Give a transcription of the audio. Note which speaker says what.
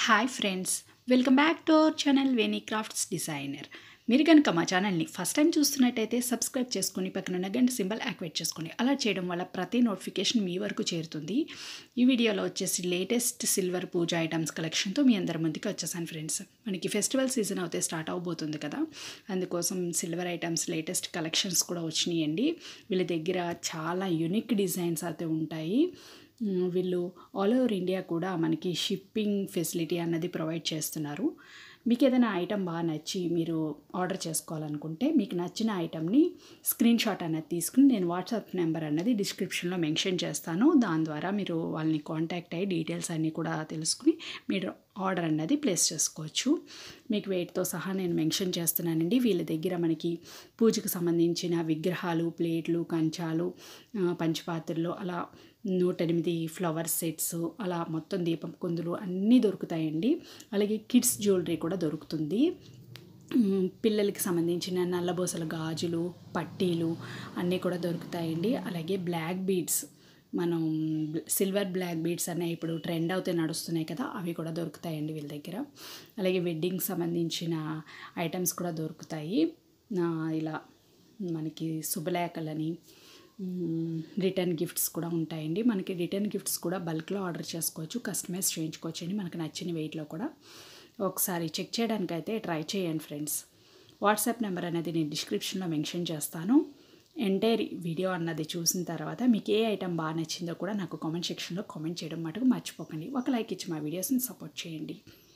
Speaker 1: hi friends welcome back to our channel Veni crafts designer మీరు కనుక మా ఛానల్ని ఫస్ట్ టైం చూస్తున్నట్టయితే సబ్స్క్రైబ్ చేసుకుని పక్కన ఉన్న గంట సింబల్ యాక్టివేట్ చేసుకోండి అలా చేయడం వల్ల ప్రతి నోటిఫికేషన్ మీ వరకు చేరుతుంది ఈ వీడియోలో వచ్చేసి లేటెస్ట్ సిల్వర్ పూజ ఐటమ్స్ కలెక్షన్తో మీ అందరి ముందుకి వచ్చేసాను ఫ్రెండ్స్ మనకి ఫెస్టివల్ సీజన్ అయితే స్టార్ట్ అవబోతుంది కదా అందుకోసం సిల్వర్ ఐటమ్స్ లేటెస్ట్ కలెక్షన్స్ కూడా వచ్చినాయండి వీళ్ళ దగ్గర చాలా యునిక్ డిజైన్స్ అయితే ఉంటాయి మ్, వీళ్ళు ఆల్ ఓవర్ ఇండియా కూడా మనకి షిప్పింగ్ ఫెసిలిటీ అన్నది ప్రొవైడ్ చేస్తున్నారు మీకు ఏదైనా ఐటమ్ బాగా నచ్చి మీరు ఆర్డర్ చేసుకోవాలనుకుంటే మీకు నచ్చిన ఐటమ్ని స్క్రీన్ షాట్ అనేది తీసుకుని నేను వాట్సాప్ నెంబర్ అన్నది డిస్క్రిప్షన్లో మెన్షన్ చేస్తాను దాని ద్వారా మీరు వాళ్ళని కాంటాక్ట్ అయ్యి డీటెయిల్స్ అన్నీ కూడా తెలుసుకుని మీరు ఆర్డర్ అన్నది ప్లేస్ చేసుకోవచ్చు మీకు వెయిట్తో సహా నేను మెన్షన్ చేస్తున్నానండి వీళ్ళ దగ్గర మనకి పూజకు సంబంధించిన విగ్రహాలు ప్లేట్లు కంచాలు ఆ, పంచపాత్రలు అలా నూట ఎనిమిది ఫ్లవర్ సెట్స్ అలా మొత్తం దీపం కుందులు అన్నీ దొరుకుతాయండి అలాగే కిడ్స్ జ్యువెలరీ కూడా దొరుకుతుంది మ్, పిల్లలకి సంబంధించిన నల్లబోసల గాజులు పట్టీలు అన్నీ కూడా దొరుకుతాయండి అలాగే బ్లాక్ బీడ్స్ మనం సిల్వర్ బ్లాక్ బీడ్స్ అనేవి ఇప్పుడు ట్రెండ్ అవుతే నడుస్తున్నాయి కదా అవి కూడా దొరుకుతాయండి వీళ్ళ దగ్గర అలాగే వెడ్డింగ్ సంబంధించిన ఐటమ్స్ కూడా దొరుకుతాయి ఆ, ఇలా మనకి శుభలేఖలని మ్, రిటర్న్ గిఫ్ట్స్ కూడా ఉంటాయండి మనకి రిటర్న్ గిఫ్ట్స్ కూడా బల్క్లో ఆర్డర్ చేసుకోవచ్చు కస్టమైజ్ చేయించుకోవచ్చు అండి మనకు నచ్చిన వెయిట్లో కూడా ఒకసారి చెక్ చేయడానికి అయితే ట్రై చేయండి ఫ్రెండ్స్ వాట్సాప్ నెంబర్ అనేది నేను డిస్క్రిప్షన్లో మెన్షన్ చేస్తాను ఎంటైర్ వీడియో అన్నది చూసిన తర్వాత మీకు ఏ ఐటమ్ బాగా నచ్చిందో కూడా నాకు కామెంట్ సెక్షన్లో కామెంట్ చేయడం మటుకు మర్చిపోకండి ఒక లైక్ ఇచ్చి మా వీడియోస్ని సపోర్ట్ చేయండి